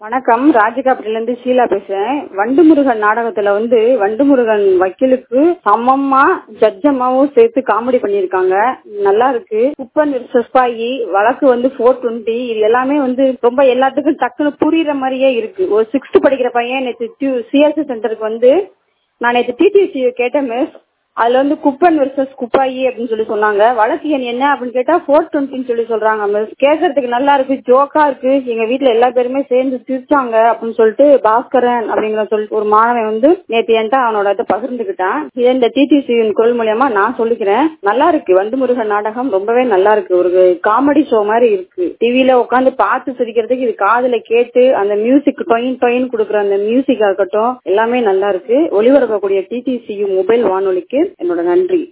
வணக்கம் ராஜகாப்பட்டில இருந்து ஷீலா பேசுறேன் வண்டு முருகன் நாடகத்துல வந்து வண்டு முருகன் வக்கீலுக்கு சமமா ஜட்ஜமாவும் சேர்த்து காமெடி பண்ணிருக்காங்க நல்லா இருக்கு குப்பன் சஸ்பாயி வழக்கு வந்து போர் டுவெண்ட்டி இது எல்லாமே வந்து ரொம்ப எல்லாத்துக்கும் டக்குன்னு புரியுற மாதிரியே இருக்கு ஒரு சிக்ஸ்த் படிக்கிற பையன் நேற்று சிஎஸ்சி சென்டருக்கு வந்து நான் நேற்று டிடிசி கேட்டேன் மிஸ் அதுல வந்து குப்பன் வெர்சஸ் குப்பாயி அப்படின்னு சொல்லி சொன்னாங்க வழக்கு எண் என்ன அப்படின்னு கேட்டா ஃபோர் டுவெண்ட்டின்னு சொல்லி சொல்றாங்க மிஸ் கேட்கறதுக்கு நல்லா இருக்கு ஜோக்கா இருக்கு எங்க வீட்ல எல்லா பேருமே சேர்ந்து சிரிச்சாங்க அப்படின்னு சொல்லிட்டு பாஸ்கரன் அப்படிங்கிற சொல்லிட்டு ஒரு மாணவன் வந்து நேற்று என்கிட்ட அவனோட இதை பகிர்ந்துக்கிட்டான் இதை இந்த டிடிசி குரல் மூலியமா நான் சொல்லிக்கிறேன் நல்லா இருக்கு வண்டு முருகன் நாடகம் ரொம்பவே நல்லா இருக்கு ஒரு காமெடி ஷோ மாதிரி இருக்கு டிவில உட்காந்து பார்த்து சிரிக்கிறதுக்கு இது காதுல கேட்டு அந்த மியூசிக் டொயின் டொயின் கொடுக்குற அந்த மியூசிக் ஆகட்டும் எல்லாமே நல்லா இருக்கு ஒளிபரப்பக்கூடிய டிடிசி மொபைல் வானொலிக்கு என்னோட நன்றி